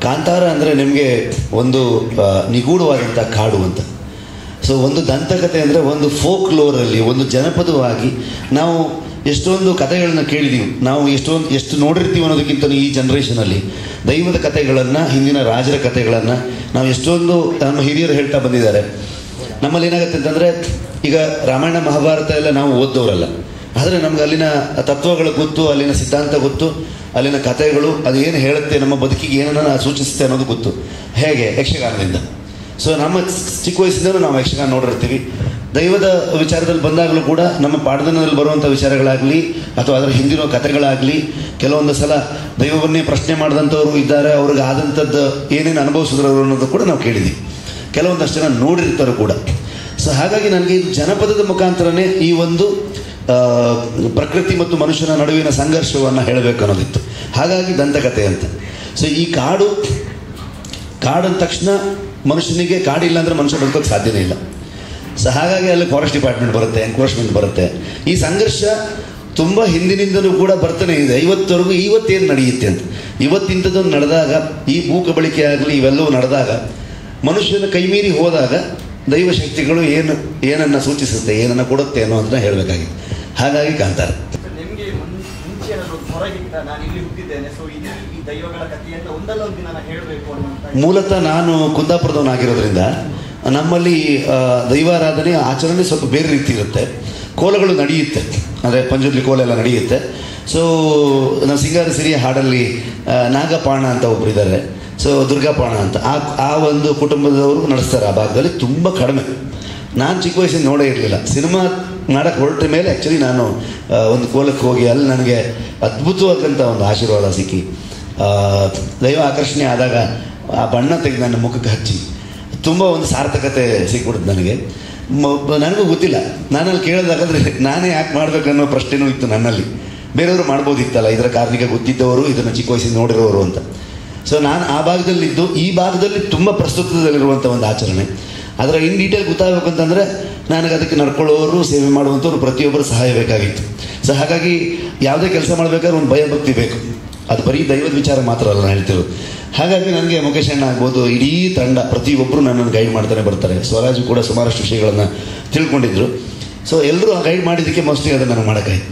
ಕಾಂತಾರ ಅಂದರೆ ನಿಮಗೆ ಒಂದು ಆ, ನಿಗೂಢವಾದಂಥ ಕಾಡು ಅಂತ ಸೊ ಒಂದು ದಂತಕಥೆ ಅಂದರೆ ಒಂದು ಫೋಕ್ ಲೋರಲ್ಲಿ ಒಂದು ಜನಪದವಾಗಿ ನಾವು ಎಷ್ಟೊಂದು ಕಥೆಗಳನ್ನ ಕೇಳಿದೀವಿ ನಾವು ಎಷ್ಟೊಂದು ಎಷ್ಟು ನೋಡಿರ್ತೀವಿ ಅನ್ನೋದಕ್ಕಿಂತ ಈ ಜನ್ರೇಷನಲ್ಲಿ ದೈವದ ಕಥೆಗಳನ್ನು ಹಿಂದಿನ ರಾಜರ ಕಥೆಗಳನ್ನು ನಾವು ಎಷ್ಟೊಂದು ನಮ್ಮ ಹಿರಿಯರು ಹೇಳ್ತಾ ಬಂದಿದ್ದಾರೆ ನಮ್ಮಲ್ಲಿ ಏನಾಗುತ್ತೆ ಅಂತಂದರೆ ಈಗ ರಾಮಾಯಣ ಮಹಾಭಾರತ ಎಲ್ಲ ನಾವು ಓದ್ದವರಲ್ಲ ಆದರೆ ನಮ್ಗೆ ಅಲ್ಲಿನ ತತ್ವಗಳು ಗೊತ್ತು ಅಲ್ಲಿನ ಸಿದ್ಧಾಂತ ಗೊತ್ತು ಅಲ್ಲಿನ ಕಥೆಗಳು ಅದು ಏನು ಹೇಳುತ್ತೆ ನಮ್ಮ ಬದುಕಿಗೆ ಏನನ್ನ ಸೂಚಿಸುತ್ತೆ ಅನ್ನೋದು ಗೊತ್ತು ಹೇಗೆ ಯಕ್ಷಗಾನದಿಂದ ಸೊ ನಮ್ಮ ಚಿಕ್ಕ ವಯಸ್ಸಿಂದಲೂ ನಾವು ಯಕ್ಷಗಾನ ನೋಡಿರ್ತೀವಿ ದೈವದ ವಿಚಾರದಲ್ಲಿ ಬಂದಾಗಲೂ ಕೂಡ ನಮ್ಮ ಪಾಠದಲ್ಲಿ ಬರುವಂಥ ವಿಚಾರಗಳಾಗಲಿ ಅಥವಾ ಅದರ ಹಿಂದಿನ ಕಥೆಗಳಾಗಲಿ ಕೆಲವೊಂದು ಸಲ ದೈವವನ್ನೇ ಪ್ರಶ್ನೆ ಮಾಡಿದಂಥವ್ರು ಇದ್ದಾರೆ ಅವ್ರಿಗೆ ಆದಂಥದ್ದು ಏನೇನು ಅನುಭವಿಸಿದ್ರು ಅನ್ನೋದು ಕೂಡ ನಾವು ಕೇಳಿದ್ದೀವಿ ಕೆಲವೊಂದಷ್ಟು ಜನ ನೋಡಿರ್ತಾರೆ ಕೂಡ ಸೊ ಹಾಗಾಗಿ ನನಗೆ ಇದು ಜನಪದದ ಮುಖಾಂತರನೇ ಈ ಒಂದು ಆ, ಪ್ರಕೃತಿ ಮತ್ತು ಮನುಷ್ಯನ ನಡುವಿನ ಸಂಘರ್ಷವನ್ನು ಹೇಳಬೇಕು ಅನ್ನೋದಿತ್ತು ಹಾಗಾಗಿ ದಂತಕಥೆ ಅಂತ ಸೊ ಈ ಕಾಡು ಕಾಡು ಅಂದ ತಕ್ಷಣ ಮನುಷ್ಯನಿಗೆ ಕಾಡಿಲ್ಲ ಅಂದರೆ ಮನುಷ್ಯ ಬದುಕೋಕ್ಕೆ ಸಾಧ್ಯನೇ ಇಲ್ಲ ಸೊ ಹಾಗಾಗಿ ಅಲ್ಲಿ ಫಾರೆಸ್ಟ್ ಡಿಪಾರ್ಟ್ಮೆಂಟ್ ಬರುತ್ತೆ ಎನ್ಕ್ರೋಚ್ಮೆಂಟ್ ಬರುತ್ತೆ ಈ ಸಂಘರ್ಷ ತುಂಬ ಹಿಂದಿನಿಂದಲೂ ಕೂಡ ಬರ್ತಾನೆ ಇದೆ ಇವತ್ತವರೆಗೂ ಇವತ್ತೇನು ನಡೆಯುತ್ತೆ ಅಂತ ಇವತ್ತಿಂಥದ್ದೊಂದು ನಡೆದಾಗ ಈ ಭೂ ಕಬಳಿಕೆ ಆಗಲಿ ಇವೆಲ್ಲವೂ ನಡೆದಾಗ ಮನುಷ್ಯನ ಕೈಮೀರಿ ಹೋದಾಗ ದೈವ ಶಕ್ತಿಗಳು ಏನು ಏನನ್ನು ಸೂಚಿಸುತ್ತೆ ಏನನ್ನು ಕೊಡುತ್ತೆ ಅನ್ನೋದನ್ನ ಹೇಳಬೇಕಾಗಿತ್ತು ಹಾಗಾಗಿ ಕಾಂತಾರೆ ನಿಮ್ಗೆ ಮುನ್- ಮುಂಚೆ ಏನಾದ್ರು ಹೊರಗಿಟ್ಟ ನಾನು ಇಲ್ಲಿ ಹುಟ್ಟಿದ್ದೇನೆ ಸೊ ಈ ಈ ದೈವಗಳ ಕಥೆಯನ್ನ ಒಂದಲ್ಲ ಒಂದು ದಿನ ನಾನು ಹೇಳಬೇಕು ಅನ್ನುವಂತ ಮೂಲತಃ ನಾನು ಕುಂದಾಪುರದವನಾಗಿರೋದ್ರಿಂದ ನಮ್ಮಲ್ಲಿ ಆ, ದೈವಾರಾಧನೆ ಆಚರಣೆ ಸ್ವಲ್ಪ ಬೇರೆ ರೀತಿ ಇರುತ್ತೆ ಕೋಲಗಳು ನಡೆಯುತ್ತೆ ಅಂದರೆ ಪಂಜುರ್ಲಿ ಕೋಲ ಎಲ್ಲ ನಡೆಯುತ್ತೆ ಸೊ ನಾವು ಸಿಂಗಾರ ಸಿರಿಯ ಹಾಡಲ್ಲಿ ಆ, ನಾಗಪಾಣ ಅಂತ ಒಬ್ರು ಇದ್ದಾರೆ ಸೊ ದುರ್ಗಾಪಾಣ ಅಂತ ಆ ಆ ಒಂದು ಕುಟುಂಬದವರು ನಡೆಸ್ತಾರೆ ಆ ಭಾಗದಲ್ಲಿ ತುಂಬ ಕಡಿಮೆ ನಾನು ಚಿಕ್ಕ ವಯಸ್ಸಿನ ನೋಡೇ ಇರಲಿಲ್ಲ ಸಿನಿಮಾ ಮಾಡಕ್ಕೆ ಹೊರಟ ಮೇಲೆ ಆ್ಯಕ್ಚುಲಿ ನಾನು ಆ, ಒಂದು ಕೋಲಕ್ಕೆ ಹೋಗಿ ಅಲ್ಲಿ ನನಗೆ ಅದ್ಭುತವಾದಂಥ ಒಂದು ಆಶೀರ್ವಾದ ಸಿಕ್ಕಿ ಆ, ದೈವ ಆಕರ್ಷಣೆ ಆದಾಗ ಆ ಬಣ್ಣ ತೆಗೆದು ನನ್ನ ಮುಖಕ್ಕೆ ಹಚ್ಚಿ ತುಂಬ ಒಂದು ಸಾರ್ಥಕತೆ ಸಿಕ್ಬಿಡ್ತು ನನಗೆ ಮ- ಬ- ನನಗೂ ಗೊತ್ತಿಲ್ಲ ನಾನಲ್ಲಿ ಕೇಳಿದಾಗಂದ್ರೆ ನಾನೇ ಯಾಕೆ ಮಾಡಬೇಕನ್ನೋ ಪ್ರಶ್ನೆನೂ ಇತ್ತು ನನ್ನಲ್ಲಿ ಬೇರೆಯವರು ಮಾಡ್ಬೋದಿತ್ತಲ್ಲ ಇದರ ಕಾರಣಿಕ ಗೊತ್ತಿದ್ದವರು ಇದನ್ನು ಚಿಕ್ಕ ವಯಸ್ಸಿನ ನೋಡಿರೋರು ಅಂತ ಸೊ ನಾನು ಆ ಭಾಗದಲ್ಲಿದ್ದು ಈ ಭಾಗದಲ್ಲಿ ತುಂಬ ಪ್ರಸ್ತುತದಲ್ಲಿರುವಂಥ ಒಂದು ಆಚರಣೆ ಅದರ ಇನ್ ಡೀಟೇಲ್ ಗೊತ್ತಾಗಬೇಕು ಅಂತಂದರೆ ನನಗೆ ಅದಕ್ಕೆ ನಡ್ಕೊಳ್ಳೋರು ಸೇವೆ ಮಾಡುವಂಥವ್ರು ಪ್ರತಿಯೊಬ್ಬರು ಸಹಾಯ ಬೇಕಾಗಿತ್ತು ಸೊ ಹಾಗಾಗಿ ಯಾವುದೇ ಕೆಲಸ ಮಾಡಬೇಕಾದ್ರೆ ಒಂದು ಭಯಭಕ್ತಿ ಬೇಕು ಅದು ಬರೀ ದೈವದ ವಿಚಾರ ಮಾತ್ರ ಅಲ್ಲ ನಾನು ಹೇಳ್ತಿರೋದು ಹಾಗಾಗಿ ನನಗೆ ಮುಖೇಶ್ ಅಣ್ಣ ಆಗ್ಬೋದು ಇಡೀ ತಂಡ ಪ್ರತಿಯೊಬ್ಬರು ನನ್ನನ್ನು ಗೈಡ್ ಮಾಡ್ತಾನೆ ಬರ್ತಾರೆ ಸ್ವರಾಜು ಕೂಡ ಸುಮಾರಷ್ಟು ವಿಷಯಗಳನ್ನು ತಿಳ್ಕೊಂಡಿದ್ರು ಸೊ ಎಲ್ಲರೂ ಗೈಡ್ ಮಾಡಿದ್ದಕ್ಕೆ ಮೋಸ್ಟ್ಲಿ ಅದನ್ನು ನಾನು ಮಾಡೋಕ್ಕಾಯ್ತು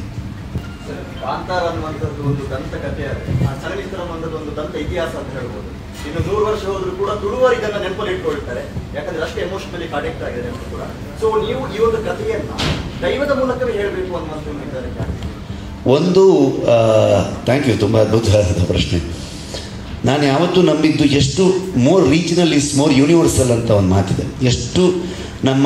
ಕಾಂತಾರ ಅನ್ನುವಂಥದ್ದು ಒಂದು ದಂತ ಕಥೆ ಆ ಚಲನಚಿತ್ರ ಅನ್ನುವಂಥದ್ದು ಒಂದು ದಂತ ಇತಿಹಾಸ ಅಂತ ಹೇಳ್ಬೋದು ಇನ್ನು ನೂರು ವರ್ಷ ಹೋದ್ರು ಕೂಡ ತುಳುವರು ಇದನ್ನ ನೆನಪಲ್ಲಿ ಇಟ್ಕೊಳ್ತಾರೆ ಯಾಕಂದ್ರೆ ಅಷ್ಟೇ ಎಮೋಷನಲಿ ಕನೆಕ್ಟ್ ಆಗಿದೆ ನೆನಪು ಕೂಡ ಸೊ ನೀವು ಈ ಒಂದು ಕಥೆಯನ್ನ ದೈವದ ಮೂಲಕವೇ ಹೇಳಬೇಕು ಅನ್ನುವಂಥ ಒಂದು ನಿರ್ಧಾರಕ್ಕೆ ಆಗ್ತೀರಿ. ಒಂದು ಥ್ಯಾಂಕ್ ಯು ತುಂಬ ಅದ್ಭುತವಾದ ಪ್ರಶ್ನೆ ನಾನು ಯಾವತ್ತೂ ನಂಬಿದ್ದು ಎಷ್ಟು more regional is more universal ಅಂತ ಒಂದು ಮಾತಿದೆ ಎಷ್ಟು ನಮ್ಮ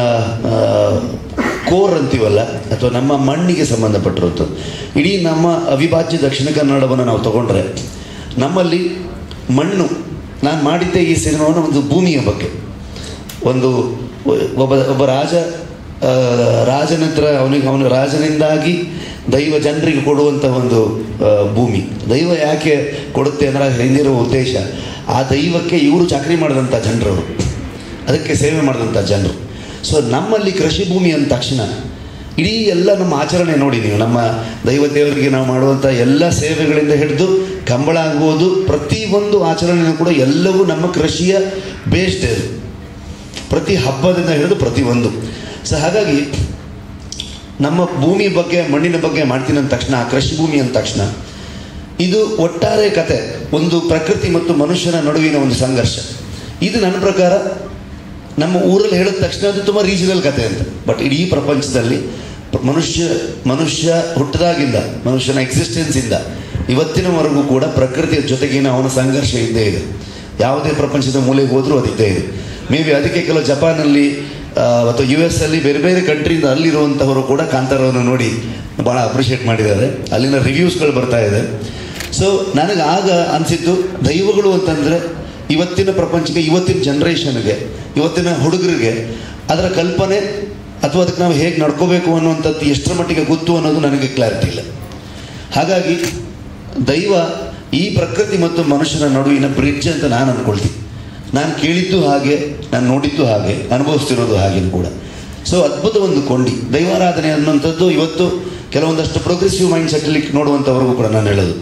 ಕೋರ್ ಅಂತೀವಲ್ಲ ಅಥವಾ ನಮ್ಮ ಮಣ್ಣಿಗೆ ಸಂಬಂಧಪಟ್ಟಿರುವಂಥದ್ದು ಇಡೀ ನಮ್ಮ ಅವಿಭಾಜ್ಯ ದಕ್ಷಿಣ ಕನ್ನಡವನ್ನು ನಾವು ತಗೊಂಡ್ರೆ ನಮ್ಮಲ್ಲಿ ಮಣ್ಣು ನಾನು ಮಾಡಿದ್ದೆ ಈ ಸಿನಿಮಾವನ್ನು ಒಂದು ಭೂಮಿಯ ಬಗ್ಗೆ ಒಂದು ಒಬ್ಬ ಒಬ್ಬ ರಾಜ ಆ, ರಾಜನ ಹತ್ರ ಅವನಿಗೆ ಅವನ ರಾಜನಿಂದಾಗಿ ದೈವ ಜನರಿಗೆ ಕೊಡುವಂಥ ಒಂದು ಆ, ಭೂಮಿ ದೈವ ಯಾಕೆ ಕೊಡುತ್ತೆ ಅಂದರೆ ಹಿಂದಿರುವ ಉದ್ದೇಶ ಆ ದೈವಕ್ಕೆ ಇವರು ಚಾಕರಿ ಮಾಡಿದಂಥ ಜನರವರು ಅದಕ್ಕೆ ಸೇವೆ ಮಾಡಿದಂಥ ಜನರು ಸೊ ನಮ್ಮಲ್ಲಿ ಕೃಷಿ ಭೂಮಿ ಅಂದ ತಕ್ಷಣ ಇಡೀ ಎಲ್ಲ ನಮ್ಮ ಆಚರಣೆ ನೋಡಿ ನೀವು ನಮ್ಮ ದೈವ ದೇವರಿಗೆ ನಾವು ಮಾಡುವಂಥ ಎಲ್ಲ ಸೇವೆಗಳಿಂದ ಹಿಡಿದು ಕಂಬಳ ಆಗ್ಬೋದು ಪ್ರತಿಯೊಂದು ಆಚರಣೆಯೂ ಕೂಡ ಎಲ್ಲವೂ ನಮ್ಮ ಕೃಷಿಯ ಬೇಸ್ಡ್ ಅದು ಪ್ರತಿ ಹಬ್ಬದಿಂದ ಹಿಡಿದು ಪ್ರತಿಯೊಂದು ಸೊ ಹಾಗಾಗಿ ನಮ್ಮ ಭೂಮಿ ಬಗ್ಗೆ ಮಣ್ಣಿನ ಬಗ್ಗೆ ಮಾಡ್ತೀನಿ ಅಂದ ತಕ್ಷಣ ಆ ಕೃಷಿ ಭೂಮಿ ಅಂದ ತಕ್ಷಣ ಇದು ಒಟ್ಟಾರೆ ಕತೆ ಒಂದು ಪ್ರಕೃತಿ ಮತ್ತು ಮನುಷ್ಯನ ನಡುವಿನ ಒಂದು ಸಂಘರ್ಷ ಇದು ನನ್ನ ಪ್ರಕಾರ ನಮ್ಮ ಊರಲ್ಲಿ ಹೇಳಿದ ತಕ್ಷಣ ಅದು ತುಂಬ ರೀಜನಲ್ ಕತೆ ಅಂತ ಬಟ್ ಇಡೀ ಪ್ರಪಂಚದಲ್ಲಿ ಪ್ರ- ಮನುಷ್ಯ ಮನುಷ್ಯ ಹುಟ್ಟದಾಗಿಂದ ಮನುಷ್ಯನ ಎಕ್ಸಿಸ್ಟೆನ್ಸಿಂದ ಇವತ್ತಿನವರೆಗೂ ಕೂಡ ಪ್ರಕೃತಿಯ ಜೊತೆಗಿನ ಅವನ ಸಂಘರ್ಷ ಇದ್ದೇ ಇದೆ ಯಾವುದೇ ಪ್ರಪಂಚದ ಮೂಲೆಗೆ ಹೋದರೂ ಅದು ಇದ್ದೇ ಇದೆ ಮೇ ಬಿ ಅದಕ್ಕೆ ಕೆಲವು ಜಪಾನಲ್ಲಿ ಆ, ಅಥವಾ ಯು ಎಸ್ ಅಲ್ಲಿ ಬೇರೆ ಬೇರೆ ಕಂಟ್ರಿಯಿಂದ ಅಲ್ಲಿರುವಂಥವರು ಕೂಡ ಕಾಂತಾರವನ್ನು ನೋಡಿ ಭಾಳ ಅಪ್ರಿಷಿಯೇಟ್ ಮಾಡಿದ್ದಾರೆ ಅಲ್ಲಿನ ರಿವ್ಯೂಸ್ಗಳು ಬರ್ತಾ ಇದೆ ಸೊ ನನಗೆ ಆಗ ಅನಿಸಿದ್ದು ದೈವಗಳು ಅಂತಂದರೆ ಇವತ್ತಿನ ಪ್ರಪಂಚಕ್ಕೆ ಇವತ್ತಿನ ಜನ್ರೇಷನ್ಗೆ ಇವತ್ತಿನ ಹುಡುಗರಿಗೆ ಅದರ ಕಲ್ಪನೆ ಅಥವಾ ಅದಕ್ಕೆ ನಾವು ಹೇಗೆ ನಡ್ಕೋಬೇಕು ಅನ್ನುವಂಥದ್ದು ಎಷ್ಟರ ಮಟ್ಟಿಗೆ ಗೊತ್ತು ಅನ್ನೋದು ನನಗೆ ಕ್ಲಾರಿಟಿ ಇಲ್ಲ ಹಾಗಾಗಿ ದೈವ ಈ ಪ್ರಕೃತಿ ಮತ್ತು ಮನುಷ್ಯನ ನಡುವಿನ ಬ್ರಿಡ್ಜ್ ಅಂತ ನಾನು ಅಂದ್ಕೊಳ್ತೀನಿ ನಾನು ಕೇಳಿದ್ದು ಹಾಗೆ ನಾನು ನೋಡಿದ್ದು ಹಾಗೆ ಅನುಭವಿಸ್ತಿರೋದು ಹಾಗೇನು ಕೂಡ ಸೊ ಅದ್ಭುತ ಒಂದು ಕೊಂಡಿ ದೈವಾರಾಧನೆ ಅನ್ನುವಂಥದ್ದು ಇವತ್ತು ಕೆಲವೊಂದಷ್ಟು ಪ್ರೋಗ್ರೆಸಿವ್ ಮೈಂಡ್ ಸೆಟ್ಟಲ್ಲಿ ನೋಡುವಂಥವ್ರಿಗೂ ಕೂಡ ನಾನು ಹೇಳೋದು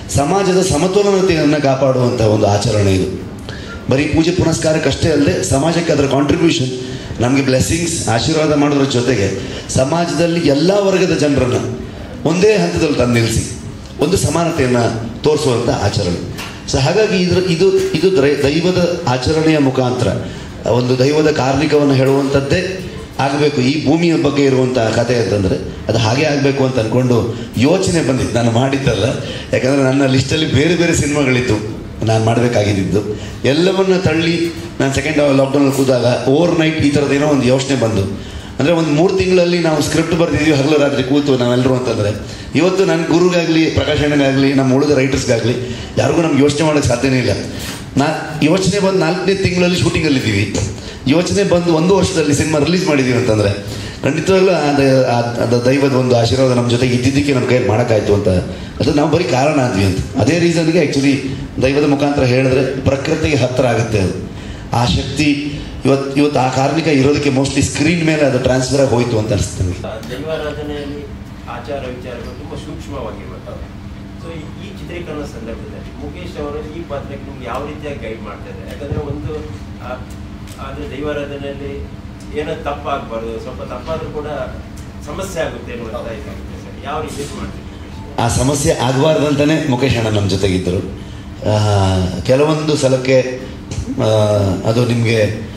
ಸಮಾಜದ ಸಮತೋಲನತೆಯನ್ನು ಕಾಪಾಡುವಂಥ ಒಂದು ಆಚರಣೆ ಇದು ಬರೀ ಪೂಜೆ ಪುನಸ್ಕಾರಕ್ಕಷ್ಟೇ ಅಲ್ಲದೆ ಸಮಾಜಕ್ಕೆ ಅದರ ಕಾಂಟ್ರಿಬ್ಯೂಷನ್ ನಮಗೆ ಬ್ಲೆಸ್ಸಿಂಗ್ಸ್ ಆಶೀರ್ವಾದ ಮಾಡೋದ್ರ ಜೊತೆಗೆ ಸಮಾಜದಲ್ಲಿ ಎಲ್ಲ ವರ್ಗದ ಜನರನ್ನು ಒಂದೇ ಹಂತದಲ್ಲಿ ತಂದು ನಿಲ್ಲಿಸಿ ಒಂದು ಸಮಾನತೆಯನ್ನು ತೋರಿಸುವಂಥ ಆಚರಣೆ ಸೊ ಹಾಗಾಗಿ ಇದ್ರ ಇದು ಇದು ದೈ- ದೈವದ ಆಚರಣೆಯ ಮುಖಾಂತರ ಒಂದು ದೈವದ ಕಾರ್ಣಿಕವನ್ನು ಹೇಳುವಂಥದ್ದೇ ಆಗಬೇಕು ಈ ಭೂಮಿಯ ಬಗ್ಗೆ ಇರುವಂಥ ಕಥೆ ಅಂತಂದರೆ ಅದು ಹಾಗೆ ಆಗಬೇಕು ಅಂತ ಅಂದ್ಕೊಂಡು ಯೋಚನೆ ಬಂದಿತ್ತು ನಾನು ಮಾಡಿದ್ದಲ್ಲ ಯಾಕಂದರೆ ನನ್ನ ಲಿಸ್ಟಲ್ಲಿ ಬೇರೆ ಬೇರೆ ಸಿನಿಮಾಗಳಿತ್ತು ನಾನು ಮಾಡಬೇಕಾಗಿದ್ದು ಎಲ್ಲವನ್ನ ತಳ್ಳಿ ನಾನು ಸೆಕೆಂಡ್ ಲಾಕ್ಡೌನಲ್ಲಿ ಕೂತಾಗ ಓವರ್ ನೈಟ್ ಈ ಥರದ್ದು ಏನೋ ಒಂದು ಯೋಚನೆ ಬಂದು ಅಂದರೆ ಒಂದು ಮೂರು ತಿಂಗಳಲ್ಲಿ ನಾವು ಸ್ಕ್ರಿಪ್ಟ್ ಬರೆದಿದ್ದೀವಿ ಹಗಲು ರಾತ್ರಿ ಕೂತು ನಾವೆಲ್ಲರೂ ಅಂತಂದರೆ ಇವತ್ತು ನನ್ನ ಗುರುಗಾಗಲಿ ಪ್ರಕಾಶ್ ಅಣ್ಣಗಾಗಲಿ ನಮ್ಮ ಉಳಿದ ರೈಟರ್ಸ್ಗಾಗಲಿ ಯಾರಿಗೂ ನಮ್ಗೆ ಯೋಚನೆ ಮಾಡೋಕ್ಕೆ ಸಾಧ್ಯನೇ ಇಲ್ಲ ನಾ ಯೋಚನೆ ಬಂದು ನಾಲ್ಕನೇ ತಿಂಗಳಲ್ಲಿ ಶೂಟಿಂಗಲ್ಲಿದ್ದೀವಿ ಯೋಚನೆ ಬಂದು ಒಂದು ವರ್ಷದಲ್ಲಿ ಸಿನಿಮಾ ರಿಲೀಸ್ ಮಾಡಿದ್ದೀವಿ ಅಂತಂದರೆ ಖಂಡಿತವಾಗ್ಲೂ ಅದು ಆ- ಅದು ದೈವದ ಒಂದು ಆಶೀರ್ವಾದ ನಮ್ಮ ಜೊತೆಗೆ ಇದ್ದಿದ್ದಕ್ಕೆ ನಮ್ಮ ಕೈಯಲ್ಲಿ ಮಾಡೋಕ್ಕಾಯ್ತು ಅಂತ ಅದು ನಾವು ಬರೀ ಕಾರಣ ಆದ್ವಿ ಅಂತ ಅದೇ ರೀಸನ್ಗೆ ಆ್ಯಕ್ಚುಲಿ ದೈವದ ಮುಖಾಂತರ ಹೇಳಿದ್ರೆ ಪ್ರಕೃತಿಗೆ ಹತ್ತಿರ ಆಗುತ್ತೆ ಅದು ಆ ಶಕ್ತಿ ಇವತ್ತು ಇವತ್ತು ಆ ಕಾರಣಿಕ ಇರೋದಕ್ಕೆ ಮೋಸ್ಟ್ಲಿ ಸ್ಕ್ರೀನ್ ಮೇಲೆ ಅದು ಟ್ರಾನ್ಸ್ಫರ್ ಆಗಿ ಹೋಯಿತು ಅಂತ ಅನಿಸ್ತು ನನಗೆ ದೈವಾರಾಧನೆಯಲ್ಲಿ ಆಚಾರ ವಿಚಾರಗಳು ತುಂಬ ಸೂಕ್ಷ್ಮವಾಗಿರುತ್ತವೆ ಸೊ ಈ ಚಿತ್ರೀಕರಣ ಸಂದರ್ಭದಲ್ಲಿ ಮುಖೇಶ್ ಅವರು ಈ ಪಾತ್ರಕ್ಕೆ ನಿಮ್ಗೆ ಯಾವ ರೀತಿಯಾಗಿ ಗೈಡ್ ಮಾಡ್ತಾ ಇದ್ದಾರೆ ಯಾಕಂದ್ರೆ ಒಂದು ಆ- ಆದ್ರೆ ದೈವಾರಾಧನೆಯಲ್ಲಿ ಏನೋ ತಪ್ಪಾಗಬಾರ್ದು ಸ್ವಲ್ಪ ತಪ್ಪಾದ್ರೂ ಕೂಡ ಸಮಸ್ಯೆ ಆಗುತ್ತೆ ಅನ್ನುವಂಥ ಇದಾಗುತ್ತೆ ಸರ್ ಯಾವ ರೀತಿ ಮಾಡ್ತೀವಿ ಮುಖೇಶ್? ಆ ಸಮಸ್ಯೆ ಆಗಬಾರ್ದು ಅಂತಲೇ ಮುಖೇಶ್ ಅಣ್ಣ ನಮ್ಮ ಜೊತೆಗಿದ್ದರು ಆ, ಕೆಲವೊಂದು ಸಲಕ್ಕೆ ಆ, ಅದು ನಿಮಗೆ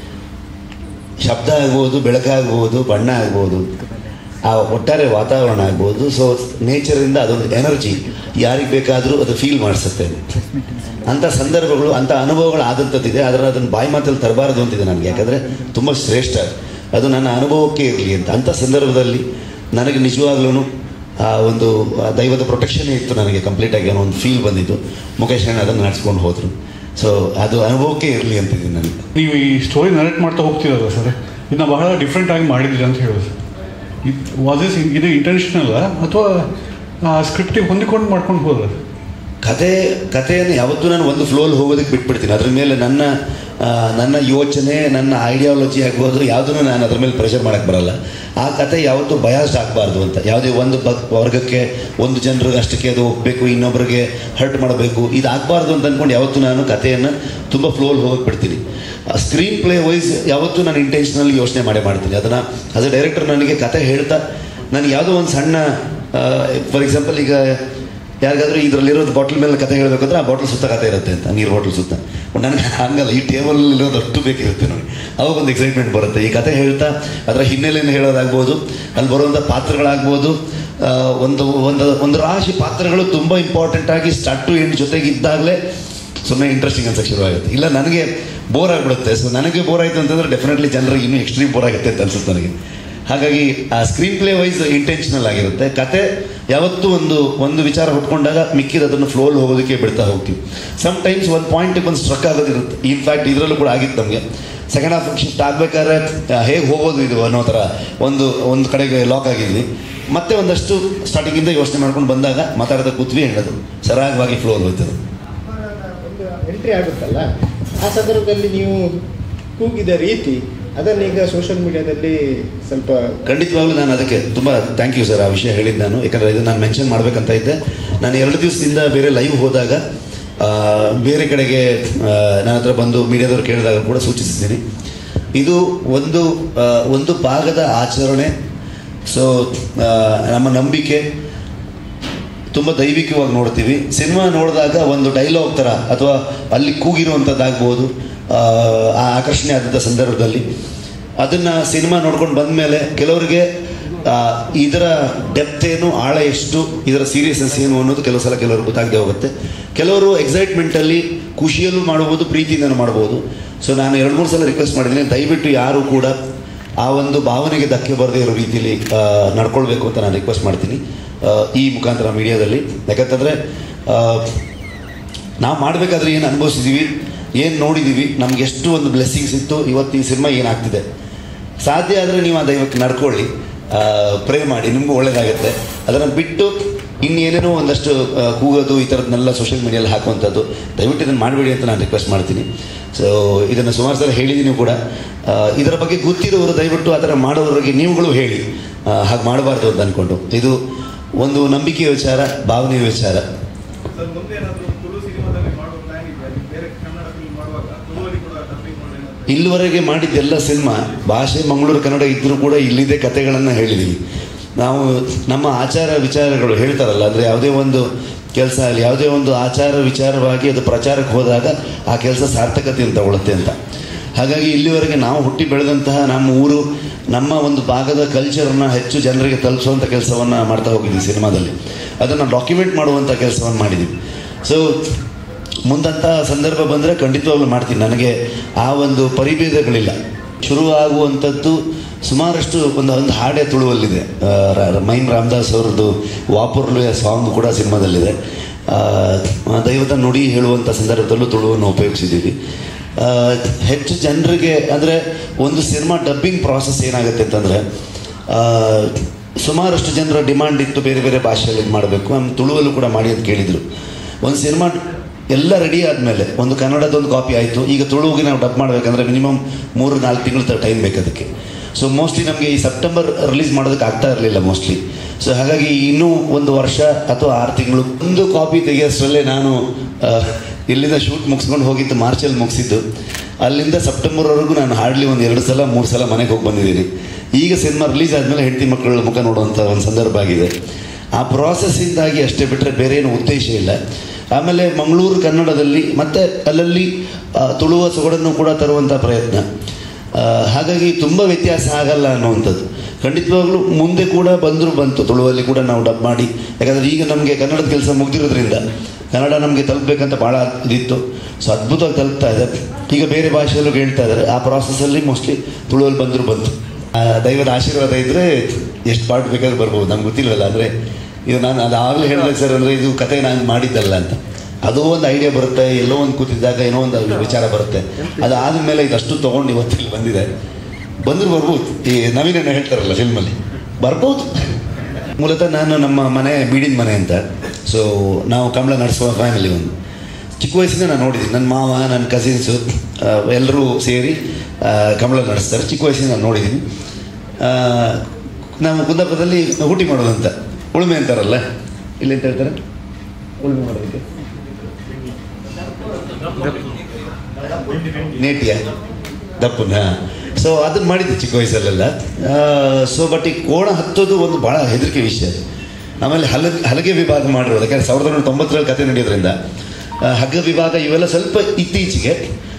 ಶಬ್ದ ಆಗ್ಬೋದು ಬೆಳಕಾಗ್ಬೋದು ಬಣ್ಣ ಆಗ್ಬೋದು ಆ ಒಟ್ಟಾರೆ ವಾತಾವರಣ ಆಗ್ಬೋದು ಸೊ ನೇಚರಿಂದ ಅದೊಂದು ಎನರ್ಜಿ ಯಾರಿಗೆ ಬೇಕಾದರೂ ಅದು ಫೀಲ್ ಮಾಡಿಸುತ್ತೆ ಅಂಥ ಸಂದರ್ಭಗಳು ಅಂಥ ಅನುಭವಗಳು ಆದಂಥದ್ದಿದೆ ಆದರೆ ಅದನ್ನು ಬಾಯಿ ಮಾತಲ್ಲಿ ತರಬಾರದು ಅಂತಿದೆ ನನಗೆ ಯಾಕಂದರೆ ತುಂಬ ಶ್ರೇಷ್ಠ ಅದು ನನ್ನ ಅನುಭವಕ್ಕೆ ಇರಲಿ ಅಂತ ಅಂಥ ಸಂದರ್ಭದಲ್ಲಿ ನನಗೆ ನಿಜವಾಗ್ಲೂ ಆ ಒಂದು ಆ ದೈವದ ಪ್ರೊಟೆಕ್ಷನ್ ಇತ್ತು ನನಗೆ ಕಂಪ್ಲೀಟಾಗಿ ಅನ್ನೋ ಒಂದು ಫೀಲ್ ಬಂದಿತ್ತು ಮುಖೇಶ್ ಅಣ್ಣ ಅದನ್ನು ನಡೆಸ್ಕೊಂಡು ಹೋದರು ಸೊ ಅದು ಅನುಭವಕ್ಕೆ ಇರಲಿ ಅಂತಿದ್ದೀನಿ ನನಗೆ ನೀವು ಈ ಸ್ಟೋರಿ ನರೇಟ್ ಮಾಡ್ತಾ ಹೋಗ್ತೀರಲ್ಲ ಸರ್ ಇದನ್ನ ಬಹಳ ಡಿಫ್ರೆಂಟ್ ಆಗಿ ಮಾಡಿದ್ರಿ ಅಂತ ಹೇಳೋದು ಸರ್ ವಾಸ್ ಇಸ್ ಇದು ಇಂಟೆನ್ಷನಲ್ಲ ಅಥವಾ ಸ್ಕ್ರಿಪ್ಟಿಗೆ ಹೊಂದಿಕೊಂಡು ಮಾಡ್ಕೊಂಡು ಹೋದ ಕತೆ ಕಥೆಯನ್ನು ಯಾವತ್ತೂ ನಾನು ಒಂದು ಫ್ಲೋಲ್ಲಿ ಹೋಗೋದಕ್ಕೆ ಬಿಟ್ಬಿಡ್ತೀನಿ ಅದ್ರ ಮೇಲೆ ನನ್ನ ಆ, ನನ್ನ ಯೋಚನೆ ನನ್ನ ಐಡಿಯಾಲಜಿ ಆಗ್ಬೋದು ಯಾವುದನ್ನು ನಾನು ಅದ್ರ ಮೇಲೆ ಪ್ರೆಷರ್ ಮಾಡೋಕ್ಕೆ ಬರಲ್ಲ ಆ ಕತೆ ಯಾವತ್ತೂ ಬಯಾಸ್ಡ್ ಆಗಬಾರ್ದು ಅಂತ ಯಾವುದೇ ಒಂದು ಬ ವರ್ಗಕ್ಕೆ ಒಂದು ಜನರಿಗೆ ಅಷ್ಟಕ್ಕೆ ಅದು ಹೋಗಬೇಕು ಇನ್ನೊಬ್ಬರಿಗೆ ಹರ್ಟ್ ಮಾಡಬೇಕು ಇದು ಆಗಬಾರ್ದು ಅಂತ ಅಂದ್ಕೊಂಡು ಯಾವತ್ತೂ ನಾನು ಕಥೆಯನ್ನು ತುಂಬ ಫ್ಲೋಲ್ಲಿ ಹೋಗಕ್ಕೆ ಬಿಡ್ತೀನಿ ಸ್ಕ್ರೀನ್ ಪ್ಲೇ ವೈಸ್ ಯಾವತ್ತೂ ನಾನು ಇಂಟೆನ್ಷನಲ್ ಯೋಚನೆ ಮಾಡೇ ಮಾಡ್ತೀನಿ ಅದನ್ನು ಆಸ್ ಎ ಡೈರೆಕ್ಟರ್ ನನಗೆ ಕತೆ ಹೇಳ್ತಾ ನನಗೆ ಯಾವುದೋ ಒಂದು ಸಣ್ಣ ಫಾರ್ ಎಕ್ಸಾಂಪಲ್ ಈಗ ಯಾರಿಗಾದ್ರೂ ಇದರಲ್ಲಿರೋದು ಬಾಟ್ಲ್ ಮೇಲೆ ಕತೆ ಹೇಳಬೇಕಂದ್ರೆ ಆ ಬಾಟ್ಲ್ ಸುತ್ತ ಕತೆ ಇರುತ್ತೆ ಅಂತ ನೀರು ಬಾಟ್ಲ್ ಸುತ್ತ ಬಟ್ ನನಗೆ ಹಂಗಲ್ಲ ಈ ಟೇಬಲ್ ಇರೋದು ಅಷ್ಟು ಬೇಕಿರುತ್ತೆ ನನಗೆ ಅವಾಗ ಒಂದು ಎಕ್ಸೈಟ್ಮೆಂಟ್ ಬರುತ್ತೆ ಈ ಕತೆ ಹೇಳ್ತಾ ಅದರ ಹಿನ್ನೆಲೆಯನ್ನು ಹೇಳೋದಾಗ್ಬೋದು ಅಲ್ಲಿ ಬರುವಂಥ ಪಾತ್ರಗಳಾಗ್ಬೋದು ಆ, ಒಂದು ಒಂದು ಒಂದು ರಾಶಿ ಪಾತ್ರಗಳು ತುಂಬ ಇಂಪಾರ್ಟೆಂಟ್ ಆಗಿ ಸ್ಟಾರ್ಟ್ ಟು ಎಂಡ್ ಜೊತೆಗೆ ಇದ್ದಾಗಲೇ ಸುಮ್ಮನೆ ಇಂಟ್ರೆಸ್ಟಿಂಗ್ ಅನ್ಸಕ್ಕೆ ಶುರುವಾಗುತ್ತೆ ಇಲ್ಲ ನನಗೆ ಬೋರ್ ಆಗಿಬಿಡುತ್ತೆ ಸೊ ನನಗೆ ಬೋರ್ ಆಯಿತು ಅಂತಂದರೆ ಡೆಫಿನೆಟ್ಲಿ ಜನರಿಗೆ ಇನ್ನೂ ಎಕ್ಸ್ಟ್ರೀಮ್ ಬೋರ್ ಆಗುತ್ತೆ ಅಂತ ಅನ್ಸುತ್ತೆ ನನಗೆ ಹಾಗಾಗಿ ಆ ಸ್ಕ್ರೀನ್ ಪ್ಲೇ ವೈಸ್ ಇಂಟೆನ್ಷನಲ್ ಆಗಿರುತ್ತೆ ಕತೆ ಯಾವತ್ತೂ ಒಂದು ಒಂದು ವಿಚಾರ ಹುಟ್ಕೊಂಡಾಗ ಮಿಕ್ಕಿರೋದನ್ನು ಫ್ಲೋಲ್ ಹೋಗೋದಕ್ಕೆ ಬಿಡ್ತಾ ಹೋಗ್ತೀವಿ ಸಮ್ ಟೈಮ್ಸ್ ಒಂದು ಪಾಯಿಂಟಿಗೆ ಒಂದು ಸ್ಟ್ರಕ್ ಆಗೋದಿರುತ್ತೆ ಇನ್ಫ್ಯಾಕ್ಟ್ ಇದರಲ್ಲೂ ಕೂಡ ಆಗಿತ್ತು ನಮಗೆ ಸೆಕೆಂಡ್ ಹಾಫ್ ಶಿಫ್ಟ್ ಆಗಬೇಕಾದ್ರೆ ಹೇಗೆ ಹೋಗೋದು ಇದು ಅನ್ನೋ ಥರ ಒಂದು ಒಂದು ಕಡೆಗೆ ಲಾಕ್ ಆಗಿದ್ವಿ ಮತ್ತೆ ಒಂದಷ್ಟು ಸ್ಟಾರ್ಟಿಂಗಿಂದ ಯೋಚನೆ ಮಾಡ್ಕೊಂಡು ಬಂದಾಗ ಮಾತಾಡ್ತಾ ಕೂತ್ವಿ ಹೇಳೋದು ಸರಾಗವಾಗಿ ಫ್ಲೋ ಹೋಗ್ತದೆ ಒಂದು ಎಂಟ್ರಿ ಆಗುತ್ತಲ್ಲ ಆ ಸಂದರ್ಭದಲ್ಲಿ ನೀವು ಕೂಗಿದ ರೀತಿ ಅದನ್ನೀಗ ಸೋಷಿಯಲ್ ಮೀಡಿಯಾದಲ್ಲಿ ಸ್ವಲ್ಪ ಖಂಡಿತವಾಗ್ಲೂ ನಾನು ಅದಕ್ಕೆ ತುಂಬ ಥ್ಯಾಂಕ್ ಯು ಸರ್ ಆ ವಿಷಯ ಹೇಳಿದ್ದು ನಾನು ಯಾಕಂದರೆ ಇದು ನಾನು ಮೆನ್ಷನ್ ಮಾಡಬೇಕಂತ ಇದ್ದೆ ನಾನು ಎರಡು ದಿವಸದಿಂದ ಬೇರೆ ಲೈವ್ ಹೋದಾಗ ಆ, ಬೇರೆ ಕಡೆಗೆ ಆ, ನನ್ನ ಹತ್ರ ಬಂದು ಮೀಡಿಯಾದವ್ರು ಕೇಳಿದಾಗ ಕೂಡ ಸೂಚಿಸಿದ್ದೀನಿ ಇದು ಒಂದು ಆ, ಒಂದು ಭಾಗದ ಆಚರಣೆ ಸೊ ನಮ್ಮ ನಂಬಿಕೆ ತುಂಬ ದೈವಿಕವಾಗಿ ನೋಡ್ತೀವಿ ಸಿನಿಮಾ ನೋಡಿದಾಗ ಒಂದು ಡೈಲಾಗ್ ಥರ ಅಥವಾ ಅಲ್ಲಿ ಕೂಗಿರುವಂಥದ್ದಾಗ್ಬೋದು ಆ, ಆ ಆಕರ್ಷಣೆ ಆದಂಥ ಸಂದರ್ಭದಲ್ಲಿ ಅದನ್ನು ಸಿನಿಮಾ ನೋಡ್ಕೊಂಡು ಬಂದಮೇಲೆ ಕೆಲವರಿಗೆ ಆ, ಇದರ ಡೆಪ್ತ್ ಏನು ಆಳ ಎಷ್ಟು ಇದರ ಸೀರಿಯಸ್ನೆಸ್ ಏನು ಅನ್ನೋದು ಕೆಲವು ಸಲ ಕೆಲವರು ಗೊತ್ತಾಗದೆ ಹೋಗುತ್ತೆ ಕೆಲವರು ಎಕ್ಸೈಟ್ಮೆಂಟಲ್ಲಿ ಖುಷಿಯಲ್ಲೂ ಮಾಡ್ಬೋದು ಪ್ರೀತಿಯಿಂದನೂ ಮಾಡ್ಬೋದು ಸೊ ನಾನು ಎರಡು ಮೂರು ಸಲ ರಿಕ್ವೆಸ್ಟ್ ಮಾಡಿದ್ದೀನಿ ದಯವಿಟ್ಟು ಯಾರು ಕೂಡ ಆ ಒಂದು ಭಾವನೆಗೆ ಧಕ್ಕೆ ಬರದೇ ಇರೋ ರೀತಿಯಲ್ಲಿ ಆ, ನಡ್ಕೊಳ್ಬೇಕು ಅಂತ ನಾನು ರಿಕ್ವೆಸ್ಟ್ ಮಾಡ್ತೀನಿ ಆ, ಈ ಮುಖಾಂತರ ಮೀಡಿಯಾದಲ್ಲಿ ಯಾಕಂತಂದರೆ ನಾವು ಮಾಡಬೇಕಾದ್ರೆ ಏನು ಅನುಭವಿಸಿದ್ದೀವಿ ಏನು ನೋಡಿದ್ದೀವಿ ನಮ್ಗೆ ಎಷ್ಟು ಒಂದು ಬ್ಲೆಸ್ಸಿಂಗ್ಸ್ ಇತ್ತು ಇವತ್ತು ಈ ಸಿನಿಮಾ ಏನಾಗ್ತಿದೆ ಸಾಧ್ಯ ಆದರೆ ನೀವು ಆ ದೈವಕ್ಕೆ ನಡ್ಕೊಳ್ಳಿ ಪ್ರೇ ಮಾಡಿ ನಿಮಗೂ ಒಳ್ಳೇದಾಗುತ್ತೆ ಅದನ್ನು ಬಿಟ್ಟು ಇನ್ನೇನೇನೋ ಒಂದಷ್ಟು ಆ, ಕೂಗೋದು ಈ ಥರದ್ದನ್ನೆಲ್ಲ ಸೋಷಿಯಲ್ ಮೀಡಿಯಲ್ಲಿ ಹಾಕುವಂಥದ್ದು ದಯವಿಟ್ಟು ಇದನ್ನು ಮಾಡಬೇಡಿ ಅಂತ ನಾನು ರಿಕ್ವೆಸ್ಟ್ ಮಾಡ್ತೀನಿ ಸೊ ಇದನ್ನು ಸುಮಾರು ಸಲ ಹೇಳಿದ್ದೀನಿ ಕೂಡ ಆ, ಇದರ ಬಗ್ಗೆ ಗೊತ್ತಿರೋರು ದಯವಿಟ್ಟು ಆ ಥರ ಮಾಡೋರಿಗೆ ನೀವುಗಳು ಹೇಳಿ ಹಾಗೆ ಮಾಡಬಾರ್ದು ಅಂತ ಅಂದ್ಕೊಂಡು ಇದು ಒಂದು ನಂಬಿಕೆಯ ವಿಚಾರ ಭಾವನೆಯ ವಿಚಾರ ಸರ್ ಮುಂದೆ ಏನಾದರೂ ತುಳು ಸಿನಿಮಾದಲ್ಲಿ ಮಾಡೋ ಪ್ಲಾನ್ ಇದೆಯಾ ನೀವು ಬೇರೆ ಕನ್ನಡ ಫಿಲ್ಮ್ ಮಾಡುವಾಗ ತುಳುವಲ್ಲಿ ಕೂಡ ಡಬ್ಬಿಂಗ್ ಮಾಡಿ ಏನಾದ್ರು ಇಲ್ಲಿವರೆಗೆ ಮಾಡಿದ್ದೆಲ್ಲ ಸಿನಿಮಾ ಭಾಷೆ ಮಂಗಳೂರು ಕನ್ನಡ ಇದ್ದರೂ ಕೂಡ ಇಲ್ಲಿದೆ ಕಥೆಗಳನ್ನು ಹೇಳಿದ್ದೀವಿ ನಾವು ನಮ್ಮ ಆಚಾರ ವಿಚಾರಗಳು ಹೇಳ್ತಾರಲ್ಲ ಅಂದರೆ ಯಾವುದೇ ಒಂದು ಕೆಲಸ ಆಗಲಿ ಯಾವುದೇ ಒಂದು ಆಚಾರ ವಿಚಾರವಾಗಿ ಅದು ಪ್ರಚಾರಕ್ಕೆ ಹೋದಾಗ ಆ ಕೆಲಸ ಸಾರ್ಥಕತೆಯನ್ನು ತಗೊಳುತ್ತೆ ಅಂತ ಹಾಗಾಗಿ ಇಲ್ಲಿವರೆಗೆ ನಾವು ಹುಟ್ಟಿ ಬೆಳೆದಂತಹ ನಮ್ಮ ಊರು ನಮ್ಮ ಒಂದು ಭಾಗದ ಕಲ್ಚರ್ನ ಹೆಚ್ಚು ಜನರಿಗೆ ತಲುಪಿಸುವಂಥ ಕೆಲಸವನ್ನು ಮಾಡ್ತಾ ಹೋಗಿದ್ದೀವಿ ಸಿನಿಮಾದಲ್ಲಿ ಅದನ್ನು ಡಾಕ್ಯುಮೆಂಟ್ ಮಾಡುವಂಥ ಕೆಲಸವನ್ನು ಮಾಡಿದ್ದೀವಿ ಸೊ ಮುಂದಂಥ ಸಂದರ್ಭ ಬಂದರೆ ಖಂಡಿತವಾಗ್ಲೂ ಮಾಡ್ತೀನಿ ನನಗೆ ಆ ಒಂದು ಪರಿಭೇದಗಳಿಲ್ಲ ಶುರುವಾಗುವಂಥದ್ದು ಸುಮಾರಷ್ಟು ಒಂದು ಒಂದು ಹಾಡೇ ತುಳುವಲ್ಲಿದೆ ಆ, ರ- ಮೈಮ್ ರಾಮದಾಸ್ ಅವ್ರದ್ದು ವಾಪುರ್ಲುಯ ಸಾಂಗ್ ಕೂಡ ಸಿನಿಮಾದಲ್ಲಿದೆ ಆ, ದೈವದ ನುಡಿ ಹೇಳುವಂಥ ಸಂದರ್ಭದಲ್ಲೂ ತುಳುವನ್ನು ಉಪಯೋಗಿಸಿದ್ದೀವಿ ಆ, ಹೆಚ್ಚು ಜನರಿಗೆ ಅಂದರೆ ಒಂದು ಸಿನಿಮಾ ಡಬ್ಬಿಂಗ್ ಪ್ರಾಸೆಸ್ ಏನಾಗುತ್ತೆ ಅಂತಂದರೆ ಸುಮಾರಷ್ಟು ಜನರ ಡಿಮಾಂಡ್ ಇತ್ತು ಬೇರೆ ಬೇರೆ ಭಾಷೆಯಲ್ಲಿ ಮಾಡಬೇಕು ನಮ್ಮ ತುಳುವಲ್ಲೂ ಕೂಡ ಮಾಡಿ ಅಂತ ಕೇಳಿದರು ಒಂದು ಸಿನಿಮಾ ಎಲ್ಲ ರೆಡಿ ಆದಮೇಲೆ ಒಂದು ಕನ್ನಡದ ಒಂದು ಕಾಪಿ ಆಯಿತು ಈಗ ತುಳುವಿಗೆ ನಾವು ಡಬ್ ಮಾಡಬೇಕಂದ್ರೆ ಮಿನಿಮಮ್ ಮೂರು ನಾಲ್ಕು ತಿಂಗಳು ಟೈಮ್ ಬೇಕು ಅದಕ್ಕೆ ಸೊ ಮೋಸ್ಟ್ಲಿ ನಮಗೆ ಈ ಸೆಪ್ಟೆಂಬರ್ ರಿಲೀಸ್ ಮಾಡೋದಕ್ಕೆ ಆಗ್ತಾ ಇರಲಿಲ್ಲ ಮೋಸ್ಟ್ಲಿ ಸೊ ಹಾಗಾಗಿ ಇನ್ನೂ ಒಂದು ವರ್ಷ ಅಥವಾ ಆರು ತಿಂಗಳು ಒಂದು ಕಾಪಿ ತೆಗೆಯೋಷ್ಟರಲ್ಲೇ ನಾನು ಆ, ಇಲ್ಲಿಂದ ಶೂಟ್ ಮುಗಿಸ್ಕೊಂಡು ಹೋಗಿದ್ದು ಮಾರ್ಚಲ್ಲಿ ಮುಗಿಸಿದ್ದು ಅಲ್ಲಿಂದ ಸೆಪ್ಟೆಂಬರ್ವರೆಗೂ ನಾನು ಹಾರ್ಡ್ಲಿ ಒಂದು ಎರಡು ಸಲ ಮೂರು ಸಲ ಮನೆಗೆ ಹೋಗಿ ಬಂದಿದ್ದೀನಿ ಈಗ ಸಿನಿಮಾ ರಿಲೀಸ್ ಆದಮೇಲೆ ಹೆಂಡತಿ ಮಕ್ಕಳ ಮುಖ ನೋಡುವಂಥ ಒಂದು ಸಂದರ್ಭ ಆಗಿದೆ ಆ ಪ್ರಾಸೆಸ್ಸಿಂದಾಗಿ ಅಷ್ಟೇ ಬಿಟ್ಟರೆ ಬೇರೆ ಏನು ಉದ್ದೇಶ ಇಲ್ಲ ಆಮೇಲೆ ಮಂಗಳೂರು ಕನ್ನಡದಲ್ಲಿ ಮತ್ತು ಅಲ್ಲಲ್ಲಿ ಆ, ತುಳುವ ಸೊಗಡನ್ನು ಕೂಡ ತರುವಂಥ ಪ್ರಯತ್ನ ಆ, ಹಾಗಾಗಿ ತುಂಬ ವ್ಯತ್ಯಾಸ ಆಗಲ್ಲ ಅನ್ನುವಂಥದ್ದು ಖಂಡಿತವಾಗ್ಲೂ ಮುಂದೆ ಕೂಡ ಬಂದರೂ ಬಂತು ತುಳುವಲ್ಲಿ ಕೂಡ ನಾವು ಡಬ್ ಮಾಡಿ ಯಾಕಂದರೆ ಈಗ ನಮಗೆ ಕನ್ನಡದ ಕೆಲಸ ಮುಗ್ದಿರೋದ್ರಿಂದ ಕನ್ನಡ ನಮಗೆ ತಲುಪಬೇಕಂತ ಭಾಳ ಇದಿತ್ತು ಸೊ ಅದ್ಭುತವಾಗಿ ತಲುಪ್ತಾ ಇದೆ ಈಗ ಬೇರೆ ಭಾಷೆಯಲ್ಲೂ ಹೇಳ್ತಾ ಇದ್ದಾರೆ ಆ ಪ್ರಾಸೆಸ್ಸಲ್ಲಿ ಮೋಸ್ಟ್ಲಿ ತುಳುವಲ್ಲಿ ಬಂದರೂ ಬಂತು ಆ, ದೈವದ ಆಶೀರ್ವಾದ ಇದ್ದರೆ ಎಷ್ಟು ಪಾರ್ಟ್ ಬೇಕಾದ್ರೂ ಬರ್ಬೋದು ನಮ್ಗೆ ಗೊತ್ತಿಲ್ಲವಲ್ಲ ಅಂದರೆ ಇದು ನಾನು ಅದಾಗಲೇ ಹೇಳಿದೆ ಸರ್ ಅಂದರೆ ಇದು ಕತೆ ನಾನು ಮಾಡಿದ್ದಲ್ಲ ಅಂತ ಅದು ಒಂದು ಐಡಿಯಾ ಬರುತ್ತೆ ಎಲ್ಲೋ ಒಂದು ಕೂತಿದ್ದಾಗ ಏನೋ ಒಂದು ವಿಚಾರ ಬರುತ್ತೆ ಅದಾದ ಮೇಲೆ ಇದಷ್ಟು ತೊಗೊಂಡು ಇವತ್ತು ಇಲ್ಲಿ ಬಂದಿದೆ ಬಂದರೂ ಬರ್ಬೋದು ಈ ನವೀನ ಹೇಳ್ತಾರಲ್ಲ ಫಿಲ್ಮಲ್ಲಿ ಬರ್ಬೋದು ಮೂಲತಃ ನಾನು ನಮ್ಮ ಮನೆ ಬೀಡಿನ ಮನೆ ಅಂತ ಸೊ ನಾವು ಕಮಲ ನಡೆಸುವ ಫ್ಯಾಮಿಲಿ ಒಂದು ಚಿಕ್ಕ ವಯಸ್ಸಿಂದ ನಾನು ನೋಡಿದ್ದೀನಿ ನನ್ನ ಮಾವ ನನ್ನ ಕಸಿನ್ಸು ಎಲ್ಲರೂ ಸೇರಿ ಆ, ಕಮಲ ನಡೆಸ್ತಾರೆ ಚಿಕ್ಕ ವಯಸ್ಸಿಂದ ನಾನು ನೋಡಿದ್ದೀನಿ ಆ, ನಾವು ಕುಂದಾಪುರದಲ್ಲಿ ಊಟಿ ಮಾಡೋದಂತ ಉಳುಮೆ ಅಂತಾರಲ್ಲ ಇಲ್ಲಿ ಅಂತ ಹೇಳ್ತಾರೆ ಉಳುಮೆ ಮಾಡೋದಕ್ಕೆ ನೇಟಿಯ ದಪ್ಪನ ಸೊ ಅದನ್ನ ಮಾಡಿದ್ದೆ ಚಿಕ್ಕ ವಯಸ್ಸಲ್ಲೆಲ್ಲ ಸೊ ಬಟ್ ಈ ಕೋಣ ಹತ್ತೋದು ಒಂದು ಭಾಳ ಹೆದರಿಕೆ ವಿಷಯ ಆಮೇಲೆ ಹಲ ಹಲಗೆ ವಿಭಾಗ ಮಾಡಿರೋದು ಯಾಕಂದರೆ ಸಾವಿರದ ಒಂಬೈನೂರ ತೊಂಬತ್ತರಲ್ಲಿ ಕತೆ ನಡೆಯೋದ್ರಿಂದ ಆ, ಹಗ್ಗ ವಿಭಾಗ ಇವೆಲ್ಲ ಸ್ವಲ್ಪ ಇತ್ತೀಚೆಗೆ